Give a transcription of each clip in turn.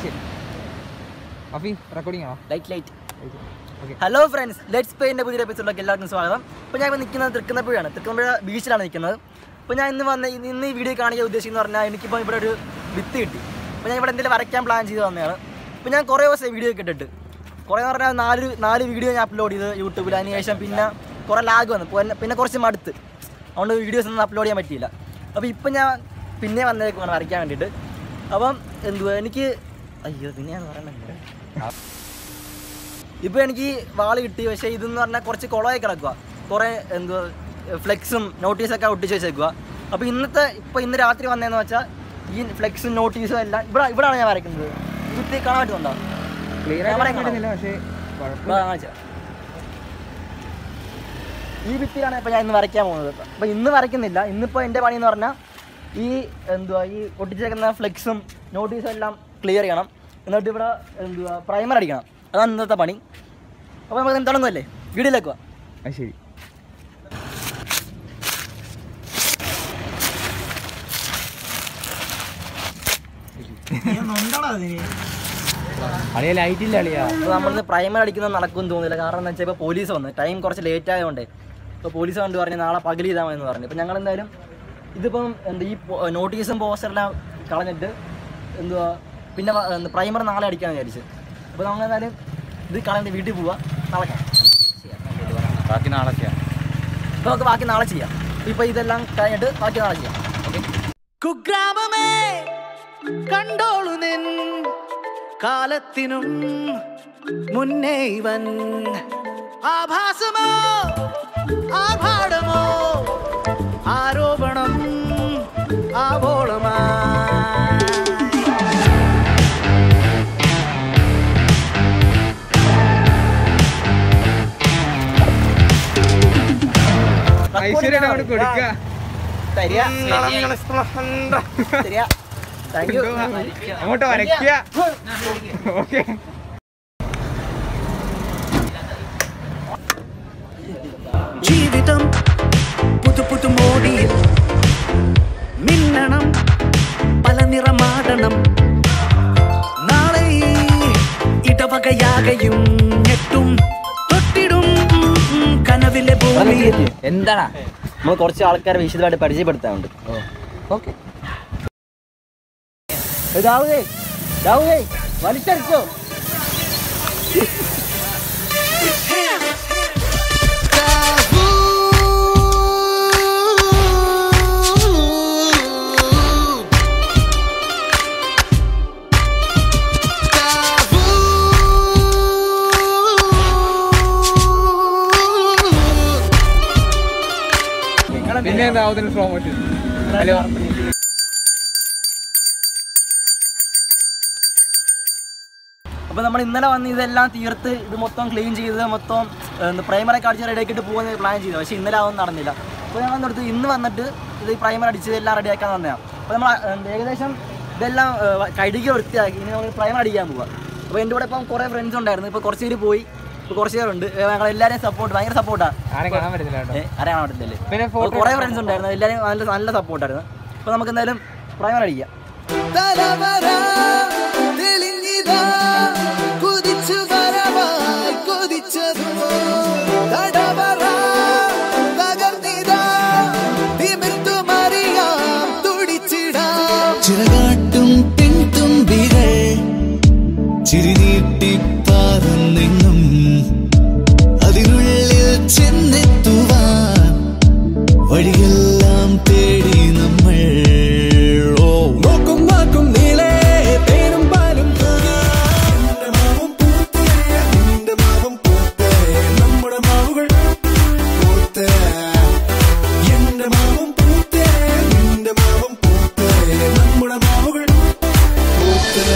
ശരി അഫി റെക്കോർഡിംഗ് ആണോ light light okay hello friends let's പെയിൻ്റെ പുതിയ എപ്പിസോഡിലേക്ക് എല്ലാവർക്കും സ്വാഗതം ഇപ്പോൾ ഞാൻ ഇപ്പോൾ നിൽക്കുന്നത് തൃക്കുന്നപ്പുഴയാണ് തൃക്കുന്നപ്പുഴ ബീച്ചിലാണ് നിൽക്കുന്നത് അപ്പോൾ ഞാൻ ഇന്ന് വന്ന ഇന്ന് ഇന്ന് ഈ വീഡിയോ കാണിക്കാൻ ഉദ്ദേശിക്കുന്നത് പറഞ്ഞാൽ എനിക്കിപ്പോൾ ഇവിടെ ഒരു വിത്ത് കിട്ടി അപ്പോൾ ഞാൻ ഇവിടെ എന്തെങ്കിലും വരയ്ക്കാൻ പ്ലാൻ ചെയ്ത് വന്നതാണ് അപ്പോൾ ഞാൻ കുറേ ദിവസം വീഡിയോ ഒക്കെ ഇട്ടിട്ട് കുറേ എന്ന് പറഞ്ഞാൽ നാല് നാല് വീഡിയോ ഞാൻ അപ്ലോഡ് ചെയ്ത് യൂട്യൂബിൽ അതിന് ശേഷം പിന്നെ കുറേ ലാഗ് വന്നു പിന്നെ- പിന്നെ കുറച്ച് മടുത്ത് അതുകൊണ്ട് വീഡിയോസ് ഒന്നും അപ്ലോഡ് ചെയ്യാൻ പറ്റിയില്ല അപ്പോൾ ഇപ്പം ഞാൻ പിന്നെ വന്നേക്കാണ് വരയ്ക്കാൻ വേണ്ടിയിട്ട് അപ്പം എന്തുവാ എനിക്ക് അയ്യോ പിന്നെ ഞാൻ പറയണല്ലോ ഇപ്പൊ എനിക്ക് വാള് കിട്ടി പക്ഷേ ഇതെന്ന് പറഞ്ഞാൽ കുറച്ച് കുളമായി കിടക്കുക കുറേ എന്തോ ഫ്ലെക്സും നോട്ടീസൊക്കെ ഒട്ടിച്ച് വെച്ചേക്കുക അപ്പോൾ ഇന്നത്തെ ഇപ്പോൾ ഇന്ന് രാത്രി വന്നതെന്ന് വെച്ചാൽ ഈ ഫ്ലെക്സും നോട്ടീസും എല്ലാം ഇവിടെ ഇവിടെയാണ് ഞാൻ വരയ്ക്കുന്നത് ഇത് കാണാൻ പറ്റുന്നുണ്ടോ ക്ലിയർ ഞാൻ ആയിട്ട് പറയാൻ പറ്റുന്നില്ല പക്ഷേ കുഴപ്പമില്ല ഇവിടെ കാണിച്ചു തരാം. ഈ ഭിത്തിയിലാണ് ഇപ്പോൾ ഞാൻ ഇന്ന് വരയ്ക്കാൻ പോകുന്നത് അപ്പോൾ ഇന്ന് വരയ്ക്കുന്നില്ല ഇന്നിപ്പോൾ എൻ്റെ പണി എന്ന് പറഞ്ഞാൽ ഈ എന്തുവാ ഈ ഒട്ടിച്ചേക്കുന്ന ഫ്ലെക്സും നോട്ടീസും എല്ലാം ക്ലിയർ ചെയ്യണം എന്നിട്ട് ഇവിടെ എന്തുവാ പ്രൈമർ അടിക്കണം അതാണ് ഇന്നത്തെ പണി അപ്പോൾ നമുക്ക് തുടങ്ങുമല്ലേ വീഡിയോയിലേക്ക് പോവാം അത് ശരി അളിയ ലൈറ്റ് ഇല്ല അളിയാ അപ്പോൾ നമ്മളിന്ന് പ്രൈമർ അടിക്കുന്നത് നടക്കുമെന്ന് തോന്നുന്നില്ല കാരണം എന്ന് വെച്ചാൽ ഇപ്പോൾ പോലീസ് വന്നു ടൈം കുറച്ച് ലേറ്റ് ആയതുകൊണ്ട് ഇപ്പോൾ പോലീസ് കണ്ട് പറഞ്ഞ് നാളെ പകൽ ചെയ്താൽ മതി എന്ന് പറഞ്ഞു ഇപ്പോൾ ഞങ്ങൾ എന്തായാലും ഇതിപ്പം എന്താ ഈ നോട്ടീസും പോസ്റ്ററെല്ലാം കളഞ്ഞിട്ട് എന്തുവാ പിന്നെ പ്രൈമർ നാളെ അടിക്കാമെന്ന് വിചാരിച്ചു അപ്പോൾ നമ്മൾ എന്തായാലും ഇത് കളഞ്ഞിട്ട് വീട്ടിൽ പോവാം നാളെ കാണാം ബാക്കി നാളെ ചെയ്യാം അപ്പോൾ നമുക്ക് ബാക്കി നാളെ ചെയ്യാം ഇപ്പോൾ ഇതെല്ലാം കഴിഞ്ഞിട്ട് ബാക്കി നാളെ ചെയ്യാം ഓക്കെ കുഗ്രാമമേ കണ്ടോളു നിൻ കാലത്തിനും മുന്നേ ഇവൻ ആഭാസമോ ആഭാടമോ ആരോപണം ആവോളമായി ഐശ്വര്യയുടെ അവിടെ കൊടുക്കുക തരിക തരിക താങ്ക് യു അങ്ങോട്ട് വരയ്ക്കുക ഓക്കെ ജീവിതം പുതു പുതു മോടിയിൽ മിന്നണം പല നിറമാടണം നാളെ ഈ ഇടവകയാകയും ഞെട്ടും തൊട്ടിടും കനവിലെ ഭൂമി എന്താടാ നമ്മൾ കുറച്ച് ആൾക്കാരെ വിശദമായിട്ട് പരിചയപ്പെടുത്താനുണ്ട് ഓക്കെ രാഹുലേ രാഹുലേ വലിച്ചടിച്ചോ പിന്നെ എന്താ അതിന് പ്രൊമോഷൻ ഹലോ അപ്പോൾ നമ്മൾ ഇന്നലെ വന്ന് ഇതെല്ലാം തീർത്ത് ഇത് മൊത്തം ക്ലീൻ ചെയ്ത് മൊത്തം പ്രൈമറൊക്കെ അടിച്ച് റെഡി ആക്കിയിട്ട് പോകുന്ന പ്ലാൻ ചെയ്തു പക്ഷേ ഇന്നലെ അതൊന്നും നടന്നില്ല അപ്പോൾ ഞങ്ങൾ എന്തെടുത്ത് ഇന്ന് വന്നിട്ട് ഇത് ഈ പ്രൈമർ അടിച്ച് എല്ലാം റെഡിയാക്കാൻ തന്നെയാണ് അപ്പോൾ നമ്മൾ എന്ത് ഏകദേശം ഇതെല്ലാം ഏഹ്, കഴുകി വൃത്തിയാക്കി ഇനി നമ്മൾ പ്രൈമർ അടിക്കാൻ പോവാം അപ്പോൾ എൻ്റെ കൂടെ ഇപ്പം കുറേ ഫ്രണ്ട്സ് ഉണ്ടായിരുന്നു ഇപ്പോൾ കുറച്ച് പേര് പോയി ഇപ്പോൾ കുറച്ച് പേരുണ്ട് ഏഹ്, ഞങ്ങൾ എല്ലാവരെയും സപ്പോർട്ട് ഭയങ്കര സപ്പോർട്ടാണ് ആരെ കാണാൻ പറ്റുന്നില്ല കേട്ടോ അറിയാൻ പറ്റില്ലല്ലേ പിന്നെ അപ്പോൾ ഫോട്ടോ കുറേ ഫ്രണ്ട്സ് ഉണ്ടായിരുന്നു എല്ലാവരും നല്ല നല്ല സപ്പോർട്ടായിരുന്നു അപ്പോൾ നമുക്ക് എന്തായാലും പ്രൈമർ അടിക്കാം തലവര തെളിഞ്ഞിതാ കുതിച്ചു വരവായി കൊതിച്ചതോ തടവറ തകർന്നിതാ തിമിർത്തു മറിയാം തുടിച്ചിടാം ചിറകാട്ടും പിൻതുമ്പികൾ ചിരിനീട്ടി പാറുന്നെങ്ങും അതിനുള്ളിൽ ചെന്നെത്തുവാൻ വഴിയെല്ലാം തേടി നമ്മൾ ഓ നോക്കും വാക്കും നീളേ തേനും പാലും എന്റെ മാവും പൂത്തേ നിന്റെ മാവും പൂത്തേ നമ്മുടെ മാവുകൾ പൂത്തേ എന്റെ മാവും പൂത്തേ നിന്റെ മാവും പൂത്തേ നമ്മുടെ മാവുകൾ പൂത്തേ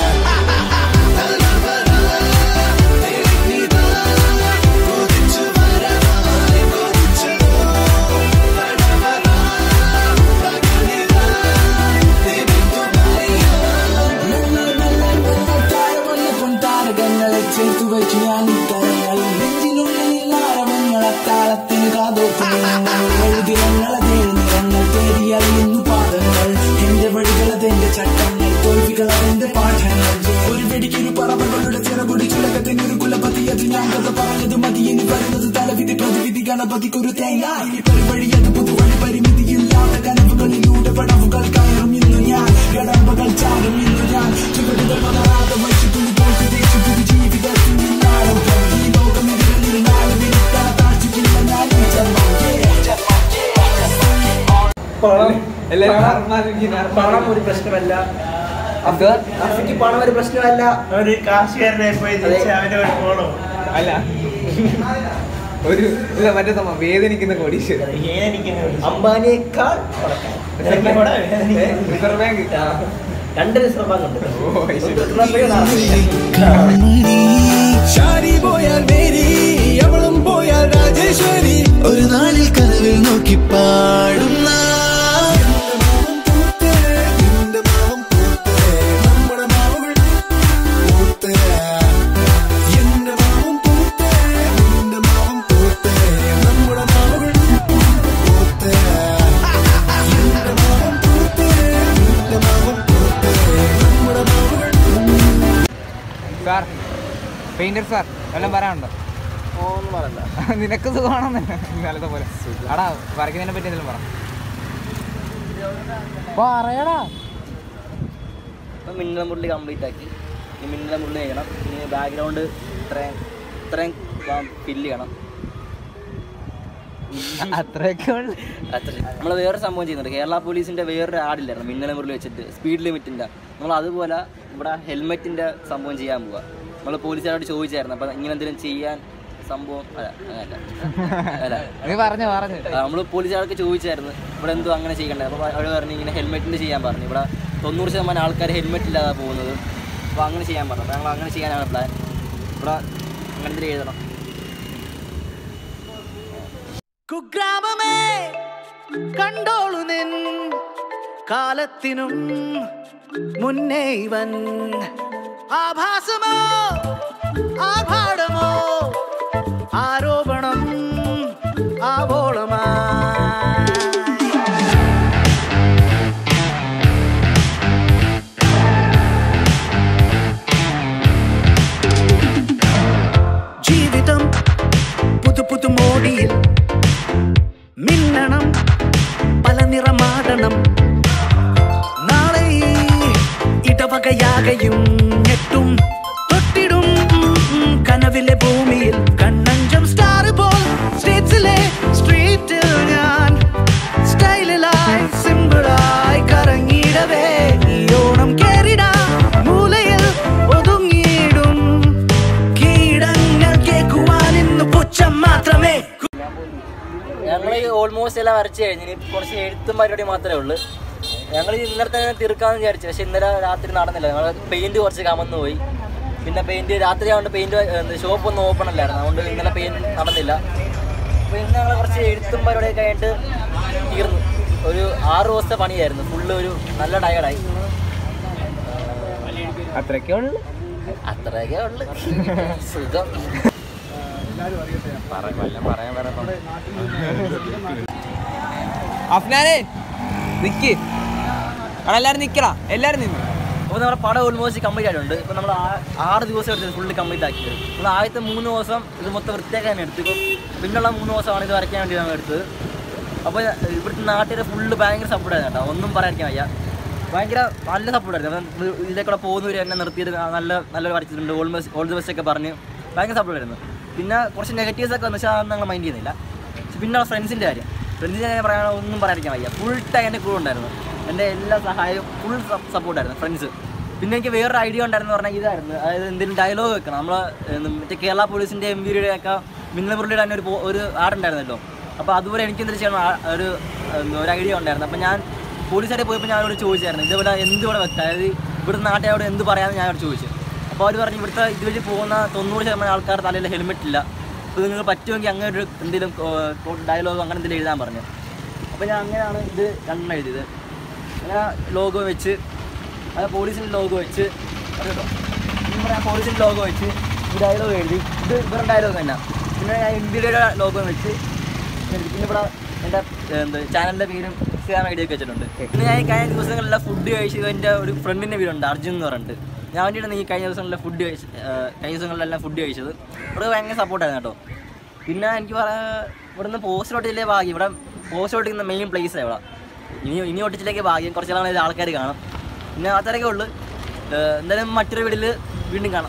താരകങ്ങളെ ചേർത്തു വയ്ച്ചു ഞാൻ ഇക്കരങ്ങളിൽ നെഞ്ചിനുള്ളിൽ ആരവങ്ങളെ താളത്തിന് കാതോക്കുന്നു എഴുതിരങ്ങളെ നിറങ്ങൾ തേടിയറിയുന്നു പാദങ്ങൾ എന്റെ വഴികളതെന്റെ ചട്ടങ്ങൾ തോൽവികളതെന്റെ പാഠങ്ങൾ ഒരു വെടിക്കൊരു പറവകളുടെ ചിറകുടി ചുലകത്തിന് ഒരു കുലപതി അത് ഞാൻ കഥ പറഞ്ഞത് മതി ഇനി വരുന്നത് തലവിധി പ്രതിവിധി ഗണപതിക്കൊരു തേങ്ങ ഇനി പരിവഴി അത് പുതുവഴി പരിമിതിയില്ലാത്ത കനവുകളിലൂടെ പടവുകൾ കയറും ഇന്നു ഞാൻ കടമ്പകൾ ചാടും ഇന്നു ഞാൻ ചുവടുകൾ മലരാതെ വച്ചു തുണി പോയിട്ട് തേച്ചു പുതു ജീവിതത്തിൽ നിന്നാളും ഈ ലോകം ഇതിൽ നാളും ഇരുട്ടാ താഴ്ചയ്ക്കില്ല ഞാൻ ഈ ജന്മം പണം ഒരു പ്രശ്നമല്ല എന്തുവാ? അഫിക്ക് പണം ഒരു പ്രശ്നമല്ല ഒരു കാശുകാരനെ പോയി തിരിച്ച് അവന്റെ ഒരു ഫോണോ അല്ല ഒരു ഇല്ല, മറ്റേ സംഭവം വേദനിക്കുന്ന കോടീശ്വരൻ അംബാനിയേക്കാൾ പണക്കാരൻ. റിസർവ് ബാങ്ക് ആ, രണ്ട് റിസർവ് ബാങ്ക് ഉണ്ട് ഓ, ശരി. ഷാരി പോയാൽ മേരി അവളും പോയാൽ രാജേശ്വരി ഒരു നാളിൽ കനവിൽ നോക്കി പാടുന്ന സാർ പെയിന്റർ സാർ വല്ലതും പറയാനുണ്ടോ ഒന്നും പറയണ്ട നിനക്ക് സുഖമാണെന്ന് ഇന്നലത്തെ പോലെ അടാ വരയ്ക്കുന്നതിനെ പറ്റി എന്തെങ്കിലും പറ പറയടാ ഇപ്പം മിന്നൽ മുരളി കംപ്ലീറ്റ് ആക്കി ഇനി മിന്നൽ മുരളി ചെയ്യണം ഇനി ബാക്ക്ഗ്രൗണ്ട് ഇത്രയും ഇത്രയും ഫില്ല് ചെയ്യണം അത്രയൊക്കെ ഉള്ളു നമ്മൾ വേറെ സംഭവം ചെയ്യുന്നുണ്ട് കേരള പോലീസിന്റെ വേറൊരു ആടില്ലായിരുന്നു മിന്നൽ മുരളി വെച്ചിട്ട് സ്പീഡ് ലിമിറ്റിന്റെ നമ്മൾ അതുപോലെ ഇവിടെ ഹെൽമെറ്റിന്റെ സംഭവം ചെയ്യാൻ പോവാ നമ്മൾ പോലീസുകാരോട് ചോദിച്ചായിരുന്നു അപ്പം ഇങ്ങനെ എന്തെങ്കിലും ചെയ്യാൻ സംഭവം അല്ല അങ്ങനല്ല അല്ല നീ പറഞ്ഞു പറഞ്ഞു നമ്മൾ പോലീസുകാർക്ക് ചോദിച്ചായിരുന്നു ഇവിടെ എന്തോ അങ്ങനെ ചെയ്യണ്ടേ അപ്പോൾ അവർ പറഞ്ഞു ഇങ്ങനെ ഹെൽമെറ്റിൻ്റെ ചെയ്യാൻ പറഞ്ഞു ഇവിടെ തൊണ്ണൂറ് ശതമാനം ആൾക്കാർ ഹെൽമെറ്റ് ഇല്ലാതെ പോകുന്നത് അപ്പോൾ അങ്ങനെ ചെയ്യാൻ പറഞ്ഞു അപ്പോൾ ഞങ്ങൾ അങ്ങനെ ചെയ്യാനാണ് പ്ലാൻ ഇവിടെ അങ്ങനെ എന്തെങ്കിലും എഴുതണം കുഗ്രാമമേ കണ്ടോളു നിൻ കാലത്തിനും മുന്നേ ഇവൻ ആഭാസമോ ആഭാടമോ ആരോപണം ആവോളമായി ജീവിതം പുതു പുതു മോടിയിൽ മിന്നണം പല നിറമാടണം നാളെ ഈ ഇടവകയാകയും ഞെട്ടും തൊട്ടിടും ഉം, കനവിലെ ഭൂമിയിൽ കണ്ണഞ്ചം സ്റ്റാർ പോൽ സ്ട്രീറ്റ്സിലെ സ്ട്രീറ്റിൽ ഞാൻ സ്റ്റൈലിലായി സിമ്പിളായി കറങ്ങിയിടവേ ഈ ഓണം കേറിടാ മൂലയിൽ ഒതുങ്ങിയിടും കീടങ്ങൾ കേൾക്കുവാൻ ഇന്ന് പുച്ഛം മാത്രമേ ഞങ്ങൾ ഈ ഓൾമോസ്റ്റ് എല്ലാം വരച്ച് കഴിഞ്ഞ് ഇനി കുറച്ച് എഴുത്തും പരിപാടി മാത്രമേ ഉള്ളൂ ഞങ്ങൾ ഇന്നലെ തന്നെ തീർക്കാമെന്ന് വിചാരിച്ചു പക്ഷെ ഇന്നലെ രാത്രി നടന്നില്ല ഞങ്ങൾ പെയിന്റ് കുറച്ച് കമന്ന് പോയി പിന്നെ പെയിന്റ് രാത്രി ആയതുകൊണ്ട് പെയിന്റ് ഷോപ്പ് ഒന്നും ഓപ്പൺ അല്ലായിരുന്നു അതുകൊണ്ട് ഇന്നലെ പെയിന്റ് നടന്നില്ല അപ്പോൾ ഇന്ന് ഞങ്ങൾ കുറച്ച് എഴുത്തും പരിപാടിയൊക്കെ ആയിട്ട് തീർന്നു ഒരു ആറ് ദിവസത്തെ പണിയായിരുന്നു ഫുള്ള് ഒരു നല്ല ടയർഡായി അത്രയൊക്കെ ഉള്ളു അത്രയൊക്കെ ഉള്ളു സുഖം അഫ്നാനെ നിക്ക് അവിടെ എല്ലാരും നിക്കടാ എല്ലാരും നിന്ന് അപ്പോൾ നമ്മുടെ പടം ഓൾമോസ്റ്റ് കംപ്ലീറ്റ് ആയിട്ടുണ്ട് ഇപ്പോൾ നമ്മൾ ആറ് ദിവസം എടുത്തത് ഫുള്ള് കംപ്ലീറ്റ് ആക്കിയത് നമ്മൾ ആദ്യത്തെ മൂന്ന് ദിവസം ഇത് മൊത്തം വൃത്തിയാക്കാൻ തന്നെ എടുത്തു ഇപ്പം പിന്നുള്ള മൂന്ന് ദിവസമാണ് ഇത് വരയ്ക്കാൻ വേണ്ടി നമ്മൾ എടുത്തത് അപ്പോൾ ഇവിടുത്തെ നാട്ടുകാരെ ഫുള്ള് ഭയങ്കര സപ്പോർട്ടായിരുന്നു കേട്ടോ ഒന്നും പറയാതിരിക്കാൻ വയ്യ ഭയങ്കര നല്ല സപ്പോർട്ടായിരുന്നു അപ്പം ഇതിലേക്കൂടെ പോകുന്നവർ എന്നെ നിർത്തിയിട്ട് നല്ല നല്ലൊരു വരച്ചിട്ടുണ്ട് ഓൾമോസ്റ്റ് ഓൾ ദി ബെസ്റ്റ് ഒക്കെ പറഞ്ഞ് ഭയങ്കര സപ്പോർട്ടായിരുന്നു പിന്നെ കുറച്ച് നെഗറ്റീവ്സ് ഒക്കെ വന്നു പക്ഷേ അതൊന്നും ഞങ്ങൾ മൈൻഡ് ചെയ്യുന്നില്ല പക്ഷെ പിന്നെ ഫ്രണ്ട്സിൻ്റെ കാര്യം ഫ്രണ്ട്സിൻ്റെ കാര്യം പറയാൻ ഒന്നും പറയാതിരിക്കാൻ വയ്യ ഫുൾ ടൈം എൻ്റെ കൂടെ ഉണ്ടായിരുന്നു എൻ്റെ എല്ലാ സഹായവും ഫുൾ സപ്പോർട്ടായിരുന്നു ഫ്രണ്ട്സ് പിന്നെ എനിക്ക് വേറൊരു ഐഡിയ ഉണ്ടായിരുന്നു പറഞ്ഞാൽ ഇതായിരുന്നു അതായത് എന്തെങ്കിലും ഡയലോഗ് വെക്കണം നമ്മൾ മറ്റേ കേരള പോലീസിൻ്റെ എം വിയുടെ ഒക്കെ മിന്നൽ മുരളിയുടെ തന്നെ ഒരു പോ- ഒരു ആടുണ്ടായിരുന്നല്ലോ അപ്പോൾ അതുപോലെ എനിക്ക് എന്തെങ്കിലും ചെയ്യണം ആ- ഒരു എന്താ, ഒരു ഐഡിയ ഉണ്ടായിരുന്നു അപ്പോൾ ഞാൻ പോലീസുകാരെ പോയപ്പോൾ ഞാൻ അവരോട് ചോദിച്ചായിരുന്നു ഇതേപോലെ എന്ത് ഇവിടെ വെക്കാം അതായത് ഇവിടുത്തെ നാട്ടുകാരോട് എന്ത് പറയാമെന്ന് ഞാൻ അവരോട് ചോദിച്ചു അപ്പോൾ അവർ പറഞ്ഞു ഇവിടുത്തെ ഇതുവഴി പോകുന്ന തൊണ്ണൂറ് ശതമാനം ആൾക്കാർ തലയിൽ ഹെൽമെറ്റ് ഇല്ല അപ്പോൾ നിങ്ങൾക്ക് പറ്റുമെങ്കിൽ അങ്ങനെ ഒരു എന്തെങ്കിലും ഡയലോഗ് അങ്ങനെ എന്തെങ്കിലും എഴുതാൻ പറഞ്ഞു അപ്പോൾ ഞാൻ അങ്ങനെയാണ് ഇത് രണ്ടെണ്ണം എഴുതിയത് അങ്ങനെ ലോഗോ വെച്ച് അത് പോലീസിൻ്റെ ലോഗോ വെച്ച് അറിയോ നമ്മുടെ പോലീസിൻ്റെ ലോഗോ വെച്ച് ഈ ഡയലോഗ് എഴുതി ഇത് ഇവരുടെ ഡയലോഗ് തന്നെ പിന്നെ ഞാൻ ഇന്ത്യയുടെ ലോഗോ വെച്ച് പിന്നെ ഇവിടെ എൻ്റെ എന്ത് ചാനലിൻ്റെ പേരും ഇൻസ്റ്റാഗ്രാം ഐ ഡി ഒക്കെ വെച്ചിട്ടുണ്ട് പിന്നെ ഞാൻ ഈ കഴിഞ്ഞ ദിവസങ്ങളിലെല്ലാം ഫുഡ് കഴിച്ച് എൻ്റെ ഒരു ഫ്രണ്ടിൻ്റെ വീടുണ്ട് അർജുൻ എന്ന് പറഞ്ഞിട്ട് ഞാൻ വേണ്ടിയിട്ടാണ് ഈ കഴിഞ്ഞ ദിവസങ്ങളിലെ ഫുഡ് കഴിച്ച് ഏഹ് കഴിഞ്ഞ ദിവസങ്ങളിലെല്ലാം ഫുഡ് കഴിച്ചത് ഇവിടെ ഭയങ്കര സപ്പോർട്ടായിരുന്നു കേട്ടോ പിന്നെ എനിക്ക് പറയാ ഇവിടുന്ന് പോസ്റ്റ് ഓട്ടിച്ചില്ലേ ഭാഗ്യം ഇവിടെ പോസ്റ്റ് ഓട്ടിക്കുന്ന മെയിൻ പ്ലേസ് ഇവിടെ ഇനി ഇനി ഓട്ടിച്ചിലേക്ക് ഭാഗ്യം കുറച്ച് നാളെ ആൾക്കാർ കാണും പിന്നെ അത്രയൊക്കെ ഉള്ളു ഏഹ് എന്തായാലും മറ്റൊരു വീട്ടിൽ വീണ്ടും കാണാം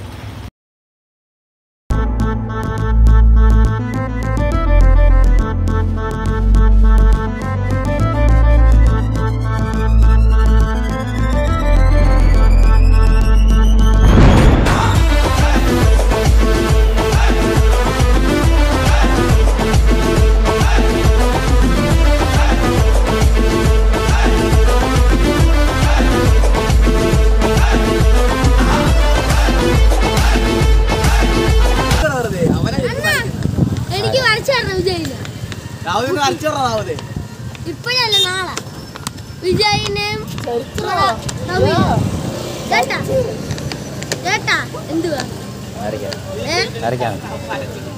എനിക്ക് വരച്ചു തരണം വിജയിന് ഇപ്പോഴല്ല നാളെ വിജയിനെയും നവീനും. ചേട്ടാ ചേട്ടാ എന്തുവാ ഏ